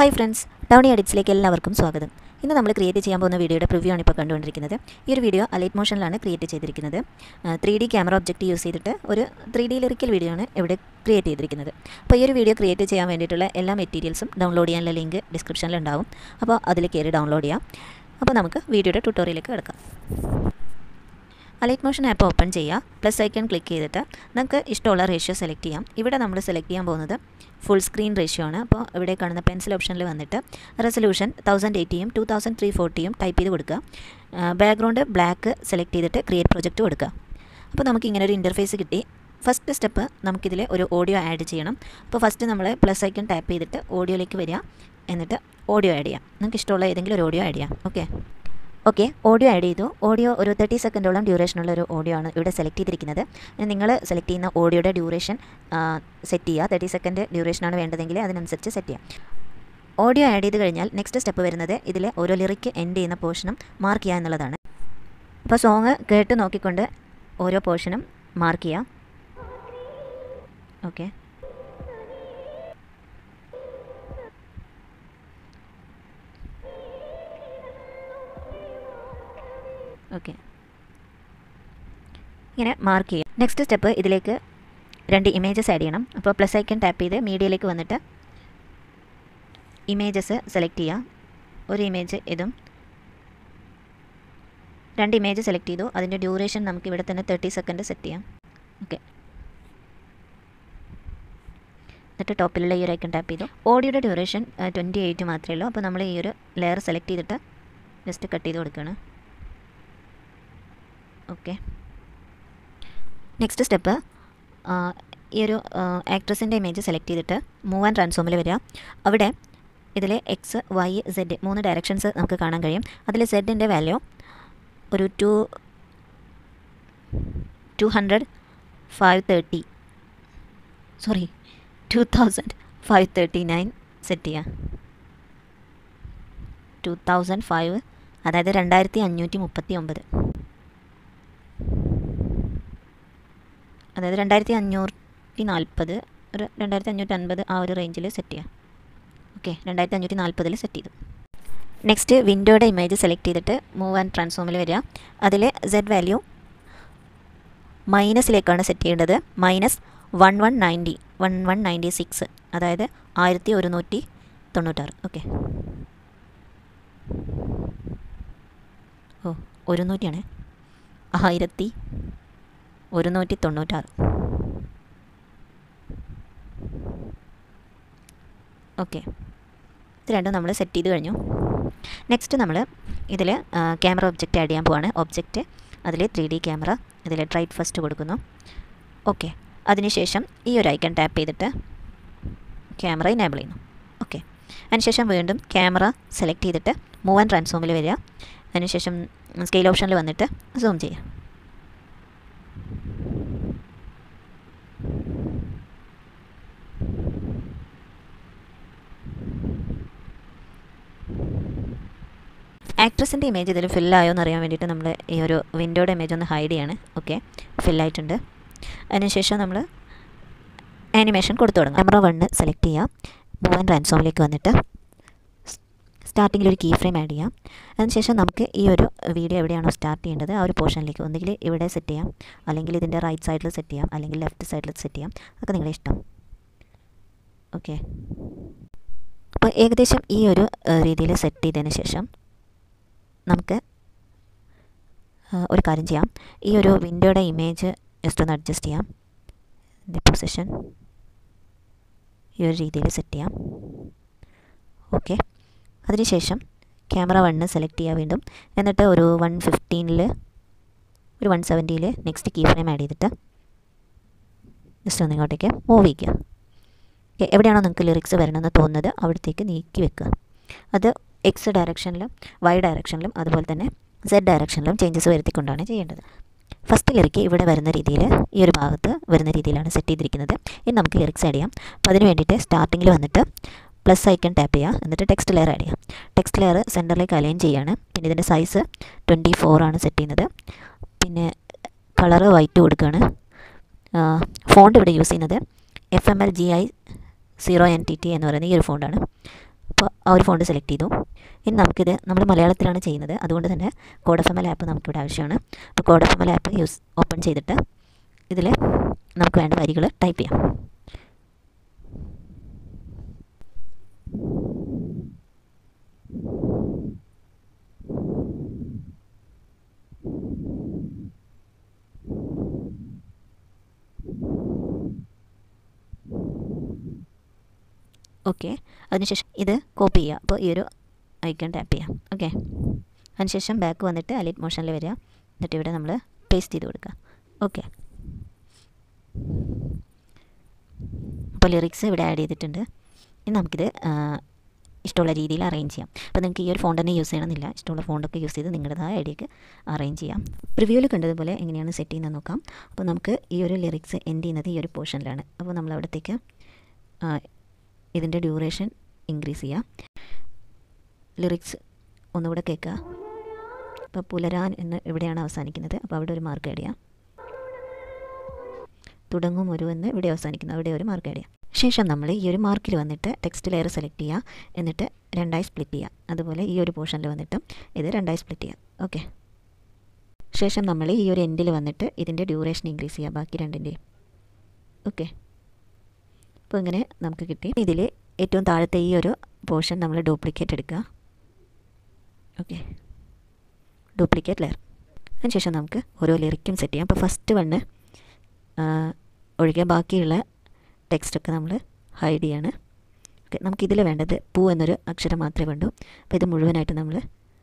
hi friends ടൗണി എഡിറ്റ്സിലേക്ക് എല്ലാവർക്കും സ്വാഗതം ഇന്ന് നമ്മൾ ക്രിയേറ്റ് ചെയ്യാൻ പോകുന്ന വീഡിയോയുടെ പ്രിവ്യൂ ആണ് ഇപ്പോൾ കണ്ടുകൊണ്ടിരിക്കുന്നത് ഈ ഒരു വീഡിയോ അലൈറ്റ് മോഷനിലാണ് ക്രിയേറ്റ് ചെയ്തിരിക്കുന്നത് three D camera object use ചെയ്തിട്ട് ഒരു ത്രീ ഡി ലിറിക്കൽ വീഡിയോ ആണ് ഇവിടെ ക്രിയേറ്റ് ചെയ്തിരിക്കുന്നത് അപ്പോൾ ഈ ഒരു വീഡിയോ ക്രിയേറ്റ് ചെയ്യാൻ വേണ്ടിയിട്ടുള്ള എല്ലാ മെറ്റീരിയൽസും ഡൗൺലോഡ് ചെയ്യാനുള്ള ലിങ്ക് ഡിസ്ക്രിപ്ഷനിൽ ഉണ്ടാവും അപ്പോൾ അതിൽ കയറി ഡൗൺലോഡ് ചെയ്യാം അപ്പോൾ നമുക്ക് വീഡിയോയുടെ ട്യൂട്ടോറിയലേക്ക് കിടക്കാം അലൈറ്റ് മോഷൻ ആപ്പ് ഓപ്പൺ ചെയ്യുക പ്ലസ് ഐക്കൺ ക്ലിക്ക് ചെയ്തിട്ട് നമുക്ക് ഇഷ്ടമുള്ള റേഷ്യോ സെലക്ട് ചെയ്യാം ഇവിടെ നമ്മൾ സെലക്ട് ചെയ്യാൻ പോകുന്നത് ഫുൾ സ്ക്രീൻ റേഷ്യോ ആണ് അപ്പോൾ ഇവിടെ കാണുന്ന പെൻസിൽ ഓപ്ഷനിൽ വന്നിട്ട് റെസൊല്യൂഷൻ തൗസൻഡ് എയ്റ്റിയും ടു തൗസൻഡ് ത്രീ ഫോർട്ടിയും ടൈപ്പ് ചെയ്ത് കൊടുക്കുക ബാക്ക്ഗ്രൗണ്ട് ബ്ലാക്ക് സെലക്ട് ചെയ്തിട്ട് ക്രിയേറ്റ് പ്രൊജക്റ്റ് കൊടുക്കുക അപ്പോൾ നമുക്ക് ഇങ്ങനെ ഒരു ഇൻ്റർഫേസ് കിട്ടി ഫസ്റ്റ് സ്റ്റെപ്പ് നമുക്കിതിൽ ഒരു ഓഡിയോ ആഡ് ചെയ്യണം അപ്പോൾ ഫസ്റ്റ് നമ്മൾ പ്ലസ് ഐക്കൺ ടാപ്പ് ചെയ്തിട്ട് ഓഡിയോയിലേക്ക് വരിക എന്നിട്ട് ഓഡിയോ ആഡ് ചെയ്യാം നമുക്ക് ഇഷ്ടമുള്ള ഏതെങ്കിലും ഒരു ഓഡിയോ ആഡ് ചെയ്യാം ഓക്കെ ഓക്കെ ഓഡിയോ ആഡ് ചെയ്തു ഓഡിയോ ഒരു തേർട്ടി സെക്കൻഡോളം ഡ്യൂറേഷനുള്ള ഒരു ഓഡിയോ ആണ് ഇവിടെ സെലക്ട് ചെയ്തിരിക്കുന്നത് നിങ്ങൾ സെലക്ട് ചെയ്യുന്ന ഓഡിയോയുടെ ഡ്യൂറേഷൻ സെറ്റ് ചെയ്യുക തേർട്ടി സെക്കൻഡ് ഡ്യൂറേഷനാണ് വേണ്ടതെങ്കിൽ അതിനനുസരിച്ച് സെറ്റ് ചെയ്യാം ഓഡിയോ ആഡ് ചെയ്ത് കഴിഞ്ഞാൽ നെക്സ്റ്റ് സ്റ്റെപ്പ് വരുന്നത് ഇതിൽ ഓരോ ലിറിക്ക് എൻഡ് ചെയ്യുന്ന പോർഷനും മാർക്ക് ചെയ്യുക എന്നുള്ളതാണ് അപ്പോൾ സോങ് കേട്ട് നോക്കിക്കൊണ്ട് ഓരോ പോർഷനും മാർക്ക് ചെയ്യാം ഓക്കെ ഓക്കെ ഇങ്ങനെ മാർക്ക് ചെയ്യാം നെക്സ്റ്റ് സ്റ്റെപ്പ് ഇതിലേക്ക് രണ്ട് ഇമേജസ് ആഡ് ചെയ്യണം അപ്പോൾ പ്ലസ് ഐക്കൺ ടാപ്പ് ചെയ്ത് മീഡിയയിലേക്ക് വന്നിട്ട് ഇമേജസ് സെലക്ട് ചെയ്യാം ഒരു ഇമേജ് ഇതും രണ്ട് ഇമേജ് സെലക്ട് ചെയ്തു അതിൻ്റെ ഡ്യൂറേഷൻ നമുക്ക് ഇവിടെ തന്നെ തേർട്ടി സെക്കൻഡ് സെറ്റ് ചെയ്യാം ഓക്കെ എന്നിട്ട് ടോപ്പിലുള്ള ഈ ഒരു ഐക്കൺ ടാപ്പ് ചെയ്തു ഓഡിയോയുടെ ഡ്യൂറേഷൻ ട്വൻറ്റി എയ്റ്റ് മാത്രമേ ഉള്ളൂ അപ്പോൾ നമ്മൾ ഈ ഒരു ലെയർ സെലക്ട് ചെയ്തിട്ട് ജസ്റ്റ് കട്ട് ചെയ്ത് കൊടുക്കുകയാണ് ഓക്കെ നെക്സ്റ്റ് സ്റ്റെപ്പ് ഈ ഒരു ആക്ട്രസിൻ്റെ ഇമേജ് സെലക്ട് ചെയ്തിട്ട് മൂവ് ആൻഡ് ട്രാൻസ്ഫോമിൽ വരിക അവിടെ ഇതിൽ എക്സ് വൈ സെഡ് മൂന്ന് ഡയറക്ഷൻസ് നമുക്ക് കാണാൻ കഴിയും അതിൽ സെഡിൻ്റെ വാല്യൂ ഒരു two two hundred five thirty sorry two thousand five thirty nine set ചെയ്യുക ടു തൗസൻഡ് ഫൈവ് അതായത് രണ്ടായിരത്തി അഞ്ഞൂറ്റി മുപ്പത്തി ഒമ്പത് അതായത് രണ്ടായിരത്തി അഞ്ഞൂറ്റി നാൽപ്പത് ഒരു രണ്ടായിരത്തി അഞ്ഞൂറ്റി അൻപത് ആ ഒരു റേഞ്ചിൽ സെറ്റ് ചെയ്യാം ഓക്കെ രണ്ടായിരത്തി അഞ്ഞൂറ്റി നാൽപ്പതിൽ സെറ്റ് ചെയ്തു നെക്സ്റ്റ് വിൻഡോയുടെ ഇമേജ് സെലക്ട് ചെയ്തിട്ട് മൂവ് ആൻഡ് ട്രാൻസ്ഫോമിൽ വരിക അതിൽ സെഡ് വാല്യൂ മൈനസിലേക്കാണ് സെറ്റ് ചെയ്യേണ്ടത് minus one one ninety one one ninety six അതായത് ആയിരത്തി ഒരുന്നൂറ്റി തൊണ്ണൂറ്റാറ് ഓക്കെ ഓ ഒരുന്നൂറ്റിയാണേ ആയിരത്തി ഒരുന്നൂറ്റി തൊണ്ണൂറ്റാറ് ഓക്കെ ഇത് രണ്ടും നമ്മൾ സെറ്റ് ചെയ്ത് കഴിഞ്ഞു നെക്സ്റ്റ് നമ്മൾ ഇതിൽ ക്യാമറ ഒബ്ജക്റ്റ് ആഡ് ചെയ്യാൻ പോവാണ് ഒബ്ജക്റ്റ് അതിൽ ത്രീ ഡി ക്യാമറ ഇതിൽ ട്രൈറ്റ് ഫസ്റ്റ് കൊടുക്കുന്നു ഓക്കെ അതിനുശേഷം ഈ ഒരു ഐക്കൺ ടാപ്പ് ചെയ്തിട്ട് ക്യാമറ ഇനേബിൾ ചെയ്യുന്നു ഓക്കെ അതിനുശേഷം വീണ്ടും ക്യാമറ സെലക്ട് ചെയ്തിട്ട് മൂവ് ആൻഡ് ട്രാൻസ്ഫോമിൽ വരിക അതിനുശേഷം സ്കെയിൽ ഓപ്ഷനിൽ വന്നിട്ട് സൂം ചെയ്യുക ആക്ട്രസിൻ്റെ ഇമേജ് ഇതിൽ ഫില്ലായോ എന്ന് അറിയാൻ വേണ്ടിയിട്ട് നമ്മൾ ഈ ഒരു വിൻഡോയുടെ ഇമേജ് ഒന്ന് ഹൈഡ് ചെയ്യാണ് ഓക്കെ ഫില്ലായിട്ടുണ്ട് അതിനുശേഷം നമ്മൾ ആനിമേഷൻ കൊടുത്തു തുടങ്ങും ക്യാമറ വണ്ണ് സെലക്ട് ചെയ്യാം മൂവ് ആൻഡ് ട്രാൻസ്ഫോമിലേക്ക് വന്നിട്ട് സ്റ്റാർട്ടിങ്ങിൽ ഒരു കീ ഫ്രെയിം ആഡ് ചെയ്യാം അതിനുശേഷം നമുക്ക് ഈ ഒരു വീഡിയോ എവിടെയാണോ സ്റ്റാർട്ട് ചെയ്യേണ്ടത് ആ ഒരു പോർഷനിലേക്ക് ഒന്നുകിൽ ഇവിടെ സെറ്റ് ചെയ്യാം അല്ലെങ്കിൽ ഇതിൻ്റെ റൈറ്റ് സൈഡിൽ സെറ്റ് ചെയ്യാം അല്ലെങ്കിൽ ലെഫ്റ്റ് സൈഡിൽ സെറ്റ് ചെയ്യാം അതൊക്കെ നിങ്ങളുടെ ഇഷ്ടം ഓക്കെ അപ്പോൾ ഏകദേശം ഈ ഒരു രീതിയിൽ സെറ്റ് ചെയ്തതിന് ശേഷം നമുക്ക് ഒരു കാര്യം ചെയ്യാം ഈ ഒരു വിൻഡോയുടെ ഇമേജ് ജസ്റ്റ് ഒന്ന് അഡ്ജസ്റ്റ് ചെയ്യാം ഇതിൻ്റെ പൊസിഷൻ ഈ ഒരു രീതിയിൽ സെറ്റ് ചെയ്യാം ഓക്കെ അതിനുശേഷം ക്യാമറ വണ്ണ് സെലക്ട് ചെയ്യുക വീണ്ടും എന്നിട്ട് ഒരു വൺ ഫിഫ്റ്റീനിൽ ഒരു വൺ സെവൻറ്റിയിൽ നെക്സ്റ്റ് കീ ഫ്രെയിം ആഡ് ചെയ്തിട്ട് ജസ്റ്റ് ഒന്ന് ഇങ്ങോട്ടേക്ക് മൂവ് ചെയ്യുക എവിടെയാണോ നിങ്ങൾക്ക് ലിറിക്സ് വരണമെന്ന് തോന്നുന്നത് അവിടത്തേക്ക് നീക്കി വെക്കുക അത് എക്സ് ഡയറക്ഷനിലും വൈ ഡയറക്ഷനിലും അതുപോലെ തന്നെ സെഡ് ഡയറക്ഷനിലും ചേഞ്ചസ് വരുത്തിക്കൊണ്ടാണ് ചെയ്യേണ്ടത് ഫസ്റ്റ് ലിറിക്ക് ഇവിടെ വരുന്ന രീതിയിൽ ഈ ഒരു ഭാഗത്ത് വരുന്ന രീതിയിലാണ് സെറ്റ് ചെയ്തിരിക്കുന്നത് ഇനി നമുക്ക് ലിറിക്സ് ആഡ് ചെയ്യാം അപ്പോൾ അതിന് വേണ്ടിയിട്ട് സ്റ്റാർട്ടിങ്ങിൽ വന്നിട്ട് പ്ലസ് ഐക്കൺ ടാപ്പ് ചെയ്യുക എന്നിട്ട് ടെക്സ്റ്റ് ലെയർ ആഡ് ചെയ്യാം ടെക്സ്റ്റ് ലെയർ സെൻറ്ററിലേക്ക് അലൈൻ ചെയ്യാണ് പിന്നെ ഇതിൻ്റെ സൈസ് ട്വൻറ്റി ആണ് സെറ്റ് ചെയ്യുന്നത് പിന്നെ കളറ് വൈറ്റ് കൊടുക്കുകയാണ് ഫോണ്ട് ഇവിടെ യൂസ് ചെയ്യുന്നത് F M L G I zero N T T എന്ന് പറയുന്ന ഈ ഒരു ഫോണ്ടാണ് അപ്പോൾ ആ ഒരു ഫോണ്ട് സെലക്ട് ചെയ്തു ഇനി നമുക്കിത് നമ്മൾ മലയാളത്തിലാണ് ചെയ്യുന്നത് അതുകൊണ്ട് തന്നെ code F M L app നമുക്കിവിടെ ആവശ്യമാണ് അപ്പോൾ code F M L app use open ചെയ്തിട്ട് ഇതിൽ നമുക്ക് വേണ്ട വരികൾ ടൈപ്പ് ചെയ്യാം ഓക്കെ അതിനുശേഷം ഇത് കോപ്പി ചെയ്യുക അപ്പോൾ ഈ ഒരു ഐക്കൺ ടാപ്പ് ചെയ്യാം ഓക്കെ അതിനുശേഷം ബാക്ക് വന്നിട്ട് അലൈറ്റ് മോഷനിൽ വരിക എന്നിട്ട് ഇവിടെ നമ്മൾ പേസ്റ്റ് ചെയ്ത് കൊടുക്കുക ഓക്കെ അപ്പോൾ ലിറിക്സ് ഇവിടെ ആഡ് ചെയ്തിട്ടുണ്ട് ഇനി നമുക്കിത് ഇഷ്ടമുള്ള രീതിയിൽ അറേഞ്ച് ചെയ്യാം അപ്പോൾ നിങ്ങൾക്ക് ഈ ഒരു ഫോണ്ട് തന്നെ യൂസ് ചെയ്യണമെന്നില്ല ഇഷ്ടമുള്ള ഫോണ്ടൊക്കെ യൂസ് ചെയ്ത് നിങ്ങളുടേതായ ഐഡിയക്ക് അറേഞ്ച് ചെയ്യാം പ്രിവ്യൂവിൽ കണ്ടതുപോലെ എങ്ങനെയാണ് സെറ്റ് ചെയ്യുന്നത് നോക്കാം അപ്പോൾ നമുക്ക് ഈ ഒരു ലിറിക്സ് എൻഡ് ചെയ്യുന്നത് ഈ ഒരു പോർഷനിലാണ് അപ്പോൾ നമ്മൾ അവിടത്തേക്ക് ഇതിൻ്റെ ഡ്യൂറേഷൻ ഇൻക്രീസ് ചെയ്യാം ലിറിക്സ് ഒന്നുകൂടെ കേൾക്കുക അപ്പോൾ പുലരാൻ എന്ന് ഇവിടെയാണ് അവസാനിക്കുന്നത് അപ്പോൾ അവിടെ ഒരു മാർക്ക് ആഡ് ചെയ്യാം തുടങ്ങും ഒരു എന്ന് ഇവിടെ അവസാനിക്കുന്നു അവിടെ ഒരു മാർക്ക് ആഡ് ചെയ്യാം ശേഷം നമ്മൾ ഈ ഒരു മാർക്കിൽ വന്നിട്ട് ടെക്സ്റ്റ് ലെയർ സെലക്ട് ചെയ്യുക എന്നിട്ട് രണ്ടായി സ്പ്ലിറ്റ് ചെയ്യുക അതുപോലെ ഈ ഒരു പോർഷനിൽ വന്നിട്ട് ഇത് രണ്ടായി സ്പ്ലിറ്റ് ചെയ്യുക ഓക്കെ ശേഷം നമ്മൾ ഈ ഒരു എൻഡിൽ വന്നിട്ട് ഇതിൻ്റെ ഡ്യൂറേഷൻ ഇൻക്രീസ് ചെയ്യുക ബാക്കി രണ്ടിൻ്റെയും ഓക്കെ അപ്പോൾ ഇങ്ങനെ നമുക്ക് കിട്ടി ഇതിൽ ഏറ്റവും താഴത്തെ ഈ ഒരു പോർഷൻ നമ്മൾ ഡ്യൂപ്ലിക്കേറ്റ് എടുക്കുക ഓക്കെ ഡ്യൂപ്ലിക്കേറ്റ് ലെയർ അതിനുശേഷം നമുക്ക് ഓരോ ലിറിക്കും സെറ്റ് ചെയ്യാം അപ്പോൾ ഫസ്റ്റ് വണ്ണ് ഒഴികെ ബാക്കിയുള്ള ടെക്സ്റ്റൊക്കെ നമ്മൾ ഹൈഡ് ചെയ്യാണ് ഓക്കെ നമുക്കിതിൽ വേണ്ടത് പൂ എന്നൊരു അക്ഷരം മാത്രമേ വേണ്ടൂ അപ്പോൾ ഇത് മുഴുവനായിട്ട് നമ്മൾ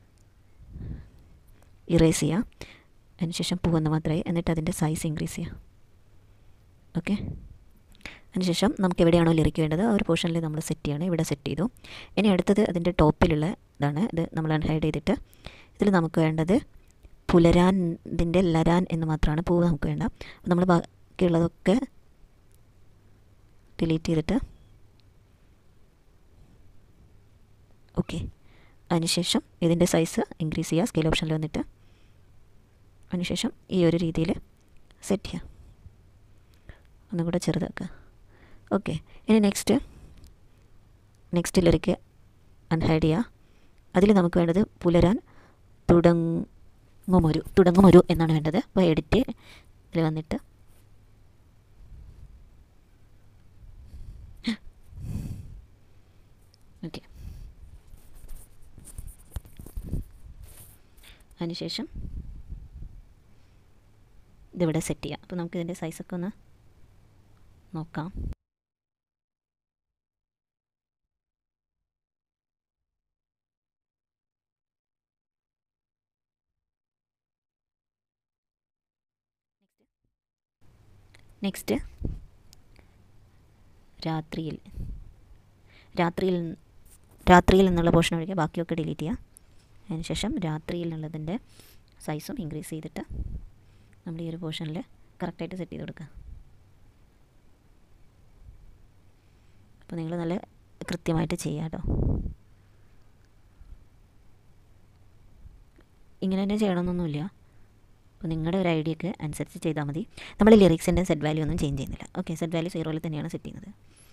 ഇറേസ് ചെയ്യാം അതിനുശേഷം പൂ എന്ന് മാത്രമായി എന്നിട്ട് അതിൻ്റെ സൈസ് ഇൻക്രീസ് ചെയ്യാം ഓക്കെ അതിനുശേഷം നമുക്ക് എവിടെയാണോ ലിറിക്ക് വേണ്ടത് ആ ഒരു പോർഷനിൽ നമ്മൾ സെറ്റ് ചെയ്യണം ഇവിടെ സെറ്റ് ചെയ്തു ഇനി അടുത്തത് അതിൻ്റെ ടോപ്പിലുള്ള ഇതാണ് ഇത് നമ്മൾ അൺഹൈഡ് ചെയ്തിട്ട് ഇതിൽ നമുക്ക് വേണ്ടത് പുലരാൻ ഇതിൻ്റെ ലരാൻ എന്ന് മാത്രമാണ് പൂവ് നമുക്ക് വേണ്ട അപ്പോൾ നമ്മൾ ബാക്കിയുള്ളതൊക്കെ ഡിലീറ്റ് ചെയ്തിട്ട് ഓക്കെ അതിനുശേഷം ഇതിൻ്റെ സൈസ് ഇൻക്രീസ് ചെയ്യുക സ്കെയിൽ ഓപ്ഷനിൽ വന്നിട്ട് അതിനുശേഷം ഈ ഒരു രീതിയിൽ സെറ്റ് ചെയ്യുക ഒന്നും കൂടെ ചെറുതാക്കുക ഓക്കെ ഇനി നെക്സ്റ്റ് നെക്സ്റ്റിലേക്ക് അൺഹൈഡ് ചെയ്യുക അതിൽ നമുക്ക് വേണ്ടത് പുലരാൻ തുടങ്ങുമൊരു തുടങ്ങുമൊരു എന്നാണ് വേണ്ടത് അപ്പോൾ എഡിറ്റ് ഇതിൽ വന്നിട്ട് ഓക്കെ അതിനുശേഷം ഇതിവിടെ സെറ്റ് ചെയ്യാം അപ്പോൾ നമുക്ക് ഇതിൻ്റെ സൈസൊക്കെ ഒന്ന് നോക്കാം നെക്സ്റ്റ് രാത്രിയിൽ രാത്രിയിൽ രാത്രിയിൽ എന്നുള്ള പോർഷൻ ഒഴികെ ബാക്കിയൊക്കെ ഡിലീറ്റ് ചെയ്യുക അതിനുശേഷം രാത്രിയിൽ എന്നുള്ളതിൻ്റെ സൈസും ഇൻക്രീസ് ചെയ്തിട്ട് നമ്മൾ ഈ ഒരു പോർഷനിൽ കറക്റ്റായിട്ട് സെറ്റ് ചെയ്ത് കൊടുക്കുക അപ്പോൾ നിങ്ങൾ നല്ല കൃത്യമായിട്ട് ചെയ്യുക കേട്ടോ ഇങ്ങനെ തന്നെ ചെയ്യണമെന്നൊന്നുമില്ല അപ്പോൾ നിങ്ങളുടെ ഒരു ഐഡിയക്ക് അനുസരിച്ച് ചെയ്താൽ മതി നമ്മൾ ലിറിക്സിൻ്റെ സെറ്റ് വാല്യൂ ഒന്നും ചേഞ്ച് ചെയ്യുന്നില്ല ഓക്കെ സെറ്റ് വാല്യൂ സീറോയിൽ തന്നെയാണ് സെറ്റ് ചെയ്യുന്നത്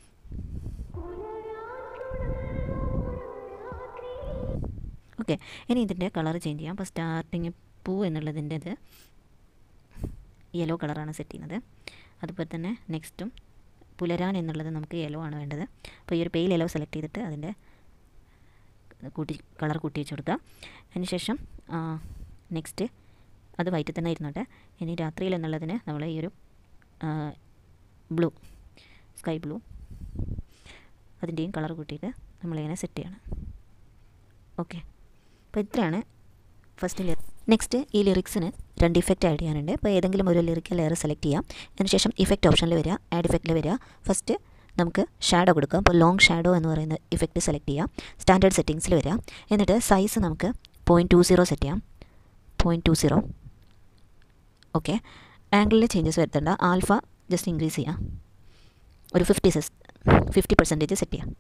ഓക്കെ ഇനി ഇതിൻ്റെ കളർ ചേഞ്ച് ചെയ്യാം അപ്പോൾ സ്റ്റാർട്ടിങ് പൂ എന്നുള്ളതിൻ്റെ ഇത് യെല്ലോ കളറാണ് സെറ്റ് ചെയ്യുന്നത് അതുപോലെ തന്നെ നെക്സ്റ്റും പുലരാൻ എന്നുള്ളത് നമുക്ക് യെല്ലോ ആണ് വേണ്ടത് അപ്പോൾ ഈ ഒരു പെയിൽ യെല്ലോ സെലക്ട് ചെയ്തിട്ട് അതിൻ്റെ കൂട്ടി കളർ കൂട്ടി വെച്ച് കൊടുക്കുക അതിനുശേഷം നെക്സ്റ്റ് അത് വൈറ്റ് തന്നെ ഇരുന്നോട്ടെ ഇനി രാത്രിയിൽ എന്നുള്ളതിന് നമ്മൾ ഈ ഒരു ബ്ലൂ സ്കൈ ബ്ലൂ അതിൻ്റെയും കളർ കൂട്ടിയിട്ട് നമ്മളിങ്ങനെ സെറ്റ് ചെയ്യണം ഓക്കെ അപ്പോൾ ഇത്രയാണ് ഫസ്റ്റ് നെക്സ്റ്റ് ഈ ലിറിക്സിന് രണ്ട് ഇഫക്റ്റ് ആഡ് ചെയ്യാനുണ്ട് അപ്പോൾ ഏതെങ്കിലും ഒരു ലിറിക്കൽ ലെയർ സെലക്ട് ചെയ്യാം അതിനുശേഷം ഇഫക്റ്റ് ഓപ്ഷനിൽ വരിക ആഡ് ഇഫക്റ്റിൽ വരിക ഫസ്റ്റ് നമുക്ക് ഷാഡോ കൊടുക്കാം അപ്പോൾ ലോങ് ഷാഡോ എന്ന് പറയുന്ന ഇഫക്റ്റ് സെലക്ട് ചെയ്യാം സ്റ്റാൻഡേർഡ് സെറ്റിങ്സിൽ വരിക എന്നിട്ട് സൈസ് നമുക്ക് പോയിൻറ്റ് ടു സീറോ സെറ്റ് ചെയ്യാം പോയിൻറ്റ് ടു സീറോ ഓക്കെ ആംഗിളിൽ ചേഞ്ചസ് വരുത്തേണ്ട ആൽഫ ജസ്റ്റ് ഇൻക്രീസ് ചെയ്യാം ഒരു ഫിഫ്റ്റി സെസ് ഫിഫ്റ്റി പെർസെൻറ്റേജ് സെറ്റ് ചെയ്യാം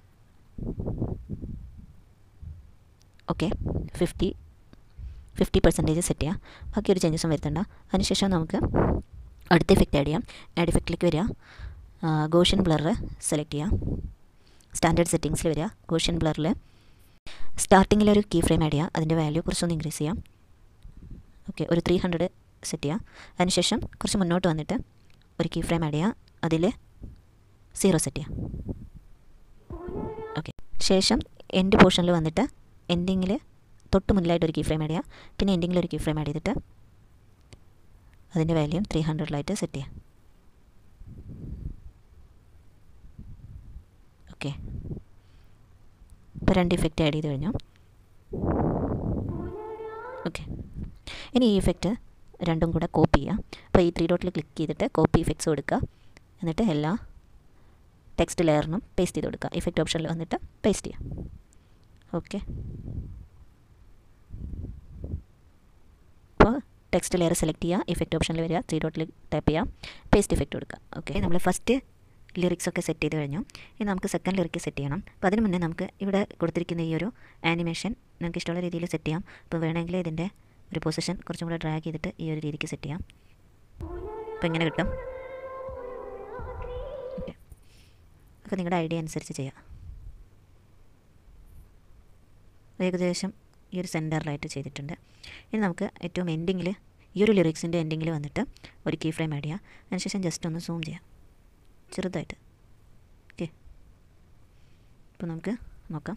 okay fifty fifty percentage set ചെയ്യാം ബാക്കി ഒരു ചേഞ്ചസും വരുത്തണ്ട അതിനുശേഷം നമുക്ക് അടുത്ത ഇഫക്റ്റ് ആഡ് ചെയ്യാം ആഡ് ഇഫക്റ്റിലേക്ക് വരിക ഗോഷൻ ബ്ലർ സെലക്ട് ചെയ്യാം സ്റ്റാൻഡേർഡ് സെറ്റിങ്സിൽ വരിക ഗോഷ്യൻ ബ്ലറിൽ സ്റ്റാർട്ടിങ്ങിൽ ഒരു കീ ഫ്രെയിം ആഡ് ചെയ്യുക അതിൻ്റെ വാല്യൂ കുറച്ചൊന്ന് ഇൻക്രീസ് ചെയ്യാം ഓക്കെ ഒരു ത്രീ ഹൺഡ്രഡ് സെറ്റ് ചെയ്യുക അതിനുശേഷം കുറച്ച് മുന്നോട്ട് വന്നിട്ട് ഒരു കീ ഫ്രെയിം ആഡ് ചെയ്യുക അതിൽ സീറോ സെറ്റ് ചെയ്യാം ഓക്കെ ശേഷം എൻഡ് പോർഷനിൽ വന്നിട്ട് എൻഡിങ്ങിൽ തൊട്ട് മുന്നിലായിട്ട് ഒരു കീ ഫ്രെയിം ആഡ് ചെയ്യുക പിന്നെ എൻഡിങ്ങിൽ ഒരു കീ ഫ്രെയിം ആഡ് ചെയ്തിട്ട് അതിൻ്റെ വാല്യൂ ത്രീ ഹൺഡ്രഡിലായിട്ട് സെറ്റ് ചെയ്യാം ഓക്കെ ഇപ്പോൾ രണ്ട് ഇഫക്റ്റ് ആഡ് ചെയ്ത് കഴിഞ്ഞു ഓക്കെ ഇനി ഈ ഇഫക്റ്റ് രണ്ടും കൂടെ കോപ്പി ചെയ്യാം അപ്പോൾ ഈ ത്രീ ഡോട്ടിൽ ക്ലിക്ക് ചെയ്തിട്ട് കോപ്പി ഇഫക്ട്സ് കൊടുക്കുക എന്നിട്ട് എല്ലാ ടെക്സ്റ്റ് ലെയറിനും പേസ്റ്റ് ചെയ്ത് കൊടുക്കുക ഇഫക്റ്റ് ഓപ്ഷനിൽ വന്നിട്ട് പേസ്റ്റ് ചെയ്യാം ഓക്കെ അപ്പോൾ ടെക്സ്റ്റ് ലെയർ സെലക്ട് ചെയ്യുക ഇഫക്റ്റ് ഓപ്ഷനിൽ വരിക ത്രീ ഡോട്ടിൽ ടൈപ്പ് ചെയ്യാം പേസ്റ്റ് ഇഫക്റ്റ് കൊടുക്കുക ഓക്കെ നമ്മൾ ഫസ്റ്റ് ലിറിക്സ് ഒക്കെ സെറ്റ് ചെയ്ത് കഴിഞ്ഞു ഇനി നമുക്ക് സെക്കൻഡ് ലിറിക്ക് സെറ്റ് ചെയ്യണം അപ്പോൾ അതിന് മുന്നേ നമുക്ക് ഇവിടെ കൊടുത്തിരിക്കുന്ന ഈ ഒരു ആനിമേഷൻ നമുക്ക് ഇഷ്ടമുള്ള രീതിയിൽ സെറ്റ് ചെയ്യാം അപ്പോൾ വേണമെങ്കിൽ ഇതിൻ്റെ ഒരു പൊസിഷൻ കുറച്ചും കൂടെ ഡ്രാഗ് ചെയ്തിട്ട് ഈ ഒരു രീതിക്ക് സെറ്റ് ചെയ്യാം അപ്പോൾ ഇങ്ങനെ കിട്ടും ഓക്കെ അപ്പോൾ നിങ്ങളുടെ ഐഡിയ അനുസരിച്ച് ചെയ്യാം ഏകദേശം ഈ ഒരു സെൻറ്ററിലായിട്ട് ചെയ്തിട്ടുണ്ട് ഇനി നമുക്ക് ഏറ്റവും എൻഡിങ്ങിൽ ഈ ഒരു ലിറിക്സിൻ്റെ എൻഡിങ്ങിൽ വന്നിട്ട് ഒരു കീ ഫ്രെയിം ആഡ് ചെയ്യാം അതിനുശേഷം ജസ്റ്റ് ഒന്ന് സൂം ചെയ്യാം ചെറുതായിട്ട് ഓക്കെ ഇപ്പോൾ നമുക്ക് നോക്കാം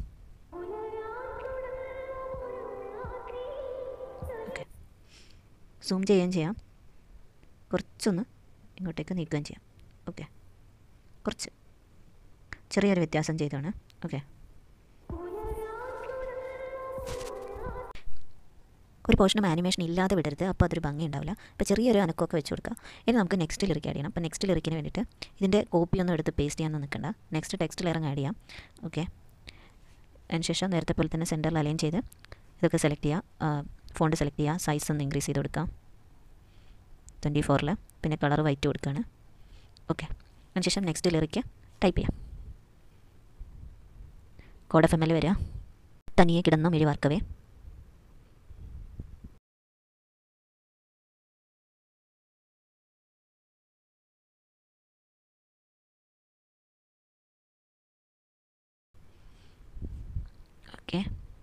ഓക്കെ സൂം ചെയ്യുകയും ചെയ്യാം കുറച്ചൊന്ന് ഇങ്ങോട്ടേക്ക് നീക്കുകയും ചെയ്യാം ഓക്കെ കുറച്ച് ചെറിയൊരു വ്യത്യാസം ചെയ്താണ് ഓക്കെ ഒരു പോർഷനും ആനിമേഷൻ ഇല്ലാതെ വിടരുത് അപ്പോൾ അതൊരു ഭംഗി ഉണ്ടാവില്ല അപ്പോൾ ചെറിയൊരു അനക്കമൊക്കെ വെച്ച് കൊടുക്കുക ഇനി നമുക്ക് നെക്സ്റ്റ് ലിറിക്ക് ആഡ് ചെയ്യണം അപ്പോൾ നെക്സ്റ്റ് ലിറിക്കിന് വേണ്ടിയിട്ട് ഇതിൻ്റെ കോപ്പി ഒന്നും എടുത്ത് പേസ്റ്റ് ചെയ്യാനൊന്നും നിൽക്കണ്ട നെക്സ്റ്റ് ടെക്സ്റ്റ് ലെയർ ആഡ് ചെയ്യാം ഓക്കെ അതിനുശേഷം നേരത്തെ പോലെ തന്നെ സെൻറ്ററിൽ അലൈൻ ചെയ്ത് ഇതൊക്കെ സെലക്ട് ചെയ്യുക ഫോണ്ട് സെലക്ട് ചെയ്യുക സൈസ് ഒന്ന് ഇൻക്രീസ് ചെയ്ത് കൊടുക്കാം ട്വൻറ്റി ഫോറിൽ പിന്നെ കളർ വൈറ്റ് കൊടുക്കുകയാണ് ഓക്കെ അതിനുശേഷം നെക്സ്റ്റ് ലിറിക്ക് ടൈപ്പ് ചെയ്യാം കോഡ് എഫ് എം എൽ വരിക തനിയെ കിടന്നു മിഴി വാർക്കവേ ഓക്കെ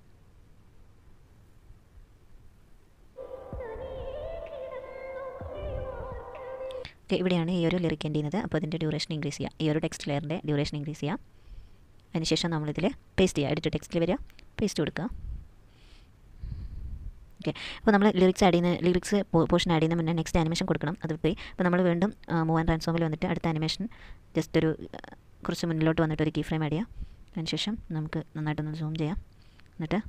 ഓക്കെ ഇവിടെയാണ് ഈ ഒരു ലിറിക്ക് എൻഡ് ചെയ്യുന്നത് അപ്പോൾ അതിൻ്റെ ഡ്യൂറേഷൻ ഇൻക്രീസ് ചെയ്യുക ഈ ഒരു ടെക്സ്റ്റ് ലെയറിൻ്റെ ഡ്യൂറേഷൻ ഇൻക്രീസ് ചെയ്യുക അതിനുശേഷം നമ്മളിതിൽ പേസ്റ്റ് ചെയ്യുക എഡിറ്റ് ടെക്സ്റ്റിൽ വരിക പേസ്റ്റ് കൊടുക്കുക ഓക്കെ അപ്പോൾ നമ്മൾ ലിറിക്സ് ആഡ് ചെയ്യുന്ന ലിറിക്സ് പോർഷൻ ആഡ് ചെയ്യുന്ന മുന്നേ നെക്സ്റ്റ് ആനിമേഷൻ കൊടുക്കണം അത് പോയി അപ്പോൾ നമ്മൾ വീണ്ടും മൂവ് ആൻഡ് ട്രാൻസ്ഫോമിൽ വന്നിട്ട് അടുത്ത ആനിമേഷൻ ജസ്റ്റ് ഒരു കുറച്ച് മുന്നിലോട്ട് വന്നിട്ട് ഒരു കീ ഫ്രെയിം ആഡ് ചെയ്യാം അതിനുശേഷം നമുക്ക് നന്നായിട്ടൊന്ന് സൂം ചെയ്യാം എന്നിട്ട്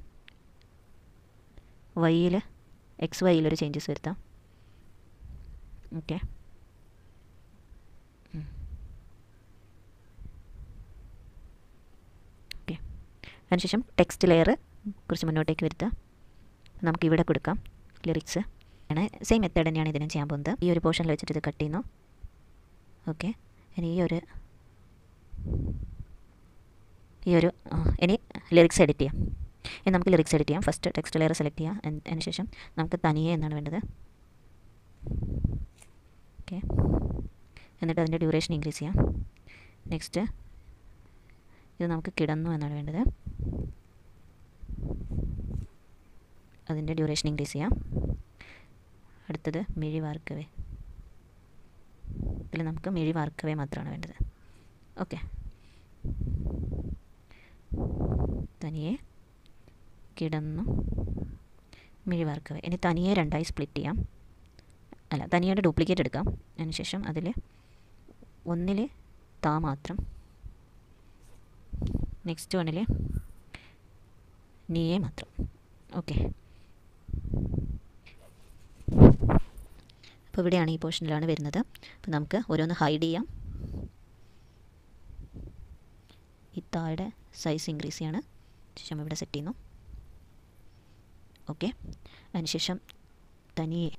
വൈയിൽ എക്സ് വൈയിലൊരു ചേഞ്ചസ് വരുത്താം ഓക്കെ ഓക്കെ അതിനുശേഷം ടെക്സ്റ്റ് ലെയർ കുറച്ച് മുന്നോട്ടേക്ക് വരുത്താം നമുക്ക് ഇവിടെ കൊടുക്കാം ലിറിക്സ് ആണ് സെയിം മെത്തേഡ് തന്നെയാണ് ഇതിനും ചെയ്യാൻ പോകുന്നത് ഈ ഒരു പോർഷനിൽ വെച്ചിട്ട് ഇത് കട്ട് ചെയ്യുന്നു ഓക്കെ ഇനി ഈ ഒരു ഈ ഒരു ഇനി ലിറിക്സ് എഡിറ്റ് ചെയ്യാം ഇനി നമുക്ക് ലിറിക്സ് എഡിറ്റ് ചെയ്യാം ഫസ്റ്റ് ടെക്സ്റ്റ് ലെയർ സെലക്ട് ചെയ്യാം അതിന് ശേഷം നമുക്ക് തനിയെ എന്നാണ് വേണ്ടത് ഓക്കെ എന്നിട്ട് അതിൻ്റെ ഡ്യൂറേഷൻ ഇൻക്രീസ് ചെയ്യാം നെക്സ്റ്റ് ഇത് നമുക്ക് കിടന്നു എന്നാണ് വേണ്ടത് അതിൻ്റെ ഡ്യൂറേഷൻ ഇൻക്രീസ് ചെയ്യാം അടുത്തത് മിഴി വാർക്കവേ ഇതിൽ നമുക്ക് മിഴി വാർക്കവേ മാത്രമാണ് വേണ്ടത് ഓക്കെ തനിയെ കിടന്നു മിഴി വാർക്കവേ ഇനി തനിയെ രണ്ടായി സ്പ്ലിറ്റ് ചെയ്യാം അല്ല തനിയുടെ ഡ്യൂപ്ലിക്കേറ്റ് എടുക്കാം അതിനുശേഷം അതിൽ ഒന്നിൽ താ മാത്രം നെക്സ്റ്റ് വണ്ണിൽ നീയെ മാത്രം ഓക്കെ അപ്പോൾ ഇവിടെയാണ് ഈ പോർഷനിലാണ് വരുന്നത് അപ്പോൾ നമുക്ക് ഓരോന്ന് ഹൈഡ് ചെയ്യാം ഈ താഴെ സൈസ് ഇൻക്രീസ് ചെയ്യാണ് ശേഷം ഇവിടെ സെറ്റ് ചെയ്യുന്നു ഓക്കെ അതിനുശേഷം തനിയെ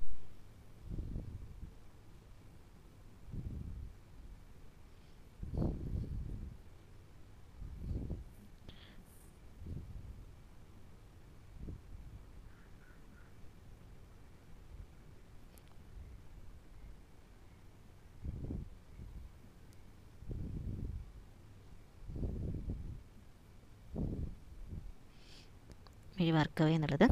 മിഴിവാർക്കവേ എന്നുള്ളത്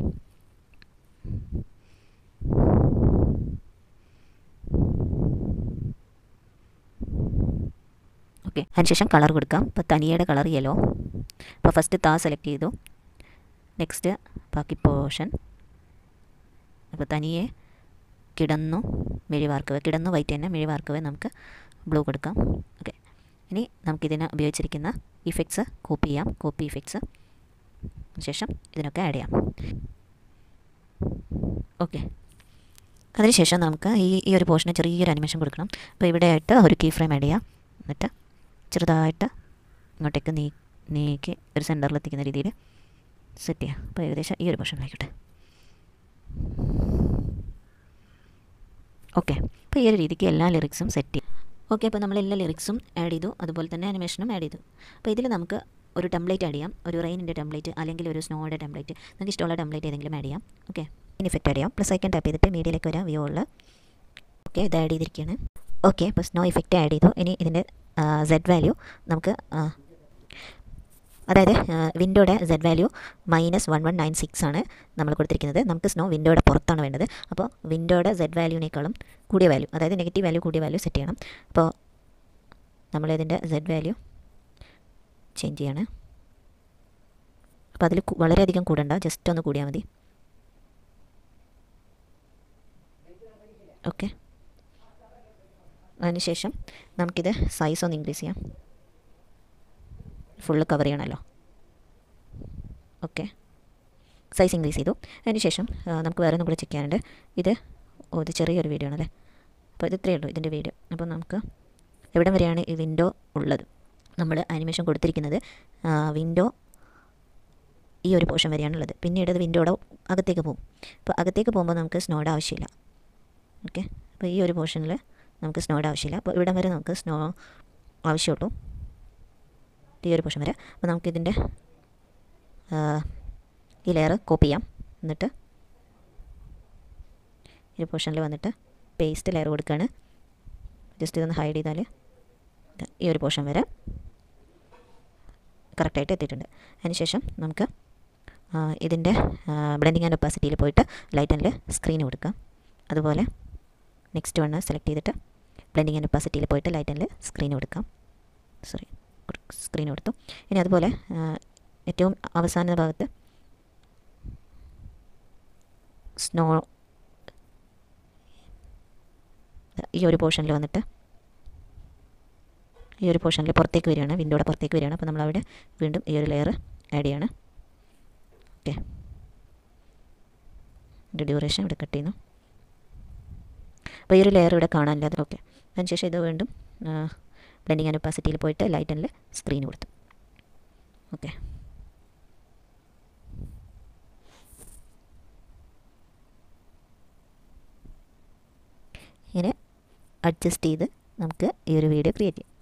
ഓക്കെ അതിനുശേഷം കളർ കൊടുക്കാം ഇപ്പോൾ തനിയയുടെ കളർ യെല്ലോ അപ്പോൾ ഫസ്റ്റ് താ സെലക്ട് ചെയ്തു നെക്സ്റ്റ് ബാക്കി പോർഷൻ അപ്പോൾ തനിയെ കിടന്നു മിഴിവാർക്കവേ കിടന്നു വൈറ്റ് തന്നെ മിഴിവാർക്കവേ നമുക്ക് ബ്ലൂ കൊടുക്കാം ഓക്കെ ഇനി നമുക്കിതിന് ഉപയോഗിച്ചിരിക്കുന്ന ഇഫക്ട്സ് കോപ്പി ചെയ്യാം കോപ്പി ഇഫക്ട്സ് ശേഷം ഇതിനൊക്കെ ആഡ് ചെയ്യാം ഓക്കെ അതിനുശേഷം നമുക്ക് ഈ ഈ ഒരു പോർഷന് ചെറിയൊരു അനിമേഷൻ കൊടുക്കണം അപ്പോൾ ഇവിടെ ആയിട്ട് ഒരു കീ ഫ്രെയിം ആഡ് ചെയ്യാം എന്നിട്ട് ചെറുതായിട്ട് ഇങ്ങോട്ടേക്ക് നീ നീക്കി ഒരു സെൻറ്ററിൽ എത്തിക്കുന്ന രീതിയിൽ സെറ്റ് ചെയ്യാം അപ്പോൾ ഏകദേശം ഈ ഒരു പോർഷനിലായിക്കോട്ടെ ഓക്കെ അപ്പോൾ ഈ ഒരു രീതിക്ക് എല്ലാ ലിറിക്സും സെറ്റ് ചെയ്യാം ഓക്കെ അപ്പോൾ നമ്മൾ എല്ലാ ലിറിക്സും ആഡ് ചെയ്തു അതുപോലെ തന്നെ അനിമേഷനും ആഡ് ചെയ്തു അപ്പോൾ ഇതിൽ നമുക്ക് ഒരു ടെംപ്ലേറ്റ് ആഡ് ചെയ്യാം ഒരു റെയിനിൻ്റെ ടെംപ്ലേറ്റ് അല്ലെങ്കിൽ ഒരു സ്നോയുടെ ടെംപ്ലേറ്റ് നമുക്ക് ഇഷ്ടമുള്ള ടെംപ്ലേറ്റ് ഏതെങ്കിലും ആഡ് ചെയ്യാം ഓക്കെ ഇനി ഇഫക്റ്റ് ആഡ് ചെയ്യാം പ്ലസ് ഐക്കൺ ടാപ്പ് ചെയ്തിട്ട് മീഡിയയിലേക്ക് വരാം വ്യൂ ഉള്ള ഓക്കെ ഇത് ആഡ് ചെയ്തിരിക്കുകയാണ് ഓക്കെ അപ്പോൾ സ്നോ ഇഫക്റ്റ് ആഡ് ചെയ്തു ഇനി ഇതിൻ്റെ സെഡ് വാല്യൂ നമുക്ക് അതായത് വിൻഡോയുടെ Z value minus one one nine six ആണ് നമ്മൾ കൊടുത്തിരിക്കുന്നത് നമുക്ക് സ്നോ വിൻഡോയുടെ പുറത്താണ് വേണ്ടത് അപ്പോൾ വിൻഡോയുടെ സെഡ് വാല്യൂവിനേക്കാളും കൂടിയ വാല്യൂ അതായത് നെഗറ്റീവ് വാല്യൂ കൂടിയ വാല്യൂ സെറ്റ് ചെയ്യണം അപ്പോൾ നമ്മളിതിൻ്റെ സെഡ് വാല്യൂ ചേഞ്ച് ചെയ്യാണ് അപ്പോൾ അതിൽ വളരെയധികം കൂടണ്ട ജസ്റ്റ് ഒന്ന് കൂടിയാൽ മതി ഓക്കെ അതിനുശേഷം നമുക്കിത് സൈസ് ഒന്ന് ഇൻക്രീസ് ചെയ്യാം ഫുള്ള് കവർ ചെയ്യണമല്ലോ ഓക്കെ സൈസ് ഇൻക്രീസ് ചെയ്തു അതിനുശേഷം നമുക്ക് വേറെ ഒന്നും കൂടെ ചെക്ക് ചെയ്യാനുണ്ട് ഇത് ഓ ഇത് ചെറിയൊരു വീഡിയോ ആണല്ലേ അപ്പോൾ ഇത് ഇത്രയേ ഉള്ളൂ ഇതിൻ്റെ വീഡിയോ അപ്പോൾ നമുക്ക് എവിടം വരെയാണ് ഈ വിൻഡോ ഉള്ളത് നമ്മൾ ആനിമേഷൻ കൊടുത്തിരിക്കുന്നത് വിൻഡോ ഈ ഒരു പോർഷൻ വരെയാണുള്ളത് പിന്നീട് അത് വിൻഡോയുടെ അകത്തേക്ക് പോകും അപ്പോൾ അകത്തേക്ക് പോകുമ്പോൾ നമുക്ക് സ്നോയുടെ ആവശ്യമില്ല ഓക്കെ അപ്പോൾ ഈ ഒരു പോർഷനിൽ നമുക്ക് സ്നോയുടെ ആവശ്യമില്ല അപ്പോൾ ഇവിടം വരെ നമുക്ക് സ്നോ ആവശ്യമുള്ളൂ ഈ ഒരു പോർഷൻ വരെ അപ്പോൾ നമുക്കിതിൻ്റെ ഈ ലെയർ കോപ്പി ചെയ്യാം എന്നിട്ട് ഈ പോർഷനിൽ വന്നിട്ട് പേസ്റ്റ് ലെയർ കൊടുക്കുകയാണ് ജസ്റ്റ് ഇതൊന്ന് ഹൈഡ് ചെയ്താൽ ഈ ഒരു പോർഷൻ വരെ കറക്റ്റായിട്ട് എത്തിയിട്ടുണ്ട് അതിനുശേഷം നമുക്ക് ഇതിൻ്റെ ബ്ലെൻഡിങ് ആൻഡ് ഒപ്പാസിറ്റിയിൽ പോയിട്ട് ലൈറ്റ് ആൻഡിൽ സ്ക്രീൻ കൊടുക്കാം അതുപോലെ നെക്സ്റ്റ് വണ്ണ് സെലക്ട് ചെയ്തിട്ട് ബ്ലെൻഡിങ് ആൻഡ് ഒപ്പാസിറ്റിയിൽ പോയിട്ട് ലൈറ്റ് ആൻഡിൽ സ്ക്രീൻ കൊടുക്കാം സോറി സ്ക്രീൻ കൊടുത്തു ഇനി അതുപോലെ ഏറ്റവും അവസാന ഭാഗത്ത് സ്നോ ഈ ഒരു പോർഷനിൽ വന്നിട്ട് ഈ ഒരു പോർഷനിൽ പുറത്തേക്ക് വരികയാണ് വിൻഡോയുടെ പുറത്തേക്ക് വരികയാണ് അപ്പോൾ നമ്മളവിടെ വീണ്ടും ഈ ഒരു ലെയർ ആഡ് ചെയ്യാണ് ഓക്കെ ഇതിൻ്റെ ഡ്യൂറേഷൻ ഇവിടെ കട്ട് ചെയ്യുന്നു അപ്പോൾ ഈ ഒരു ലെയർ ഇവിടെ കാണാനില്ല അത് ഓക്കെ അതിനുശേഷം ഇത് വീണ്ടും ബ്ലെൻഡിങ് ആൻഡ് ഒപ്പാസിറ്റിയിൽ പോയിട്ട് ലൈറ്റ് ആൻഡിൽ സ്ക്രീൻ കൊടുത്തു ഓക്കെ ഇങ്ങനെ അഡ്ജസ്റ്റ് ചെയ്ത് നമുക്ക് ഈ ഒരു വീഡിയോ ക്രിയേറ്റ് ചെയ്യാം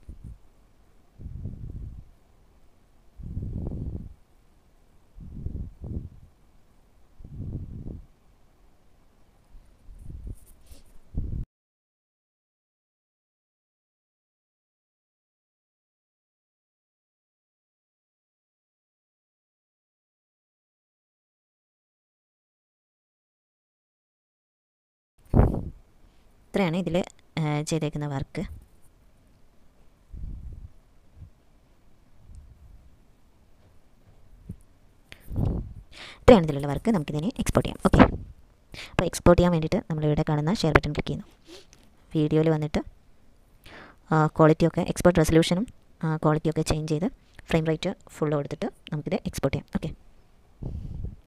ഇത്രയാണ് ഇതിൽ ചെയ്തേക്കുന്ന വർക്ക് ഇത്രയാണ് ഇതിലുള്ള വർക്ക് നമുക്കിതിനെ എക്സ്പോർട്ട് ചെയ്യാം ഓക്കെ അപ്പോൾ എക്സ്പോർട്ട് ചെയ്യാൻ വേണ്ടിയിട്ട് നമ്മളിവിടെ കാണുന്ന ഷെയർ ബട്ടൺ ക്ലിക്ക് ചെയ്യുന്നു വീഡിയോയിൽ വന്നിട്ട് ക്വാളിറ്റിയൊക്കെ എക്സ്പോർട്ട് റെസൊല്യൂഷനും ക്വാളിറ്റിയൊക്കെ ചേഞ്ച് ചെയ്ത് ഫ്രെയിം റേറ്റ് ഫുൾ കൊടുത്തിട്ട് നമുക്കിത് എക്സ്പോർട്ട് ചെയ്യാം ഓക്കെ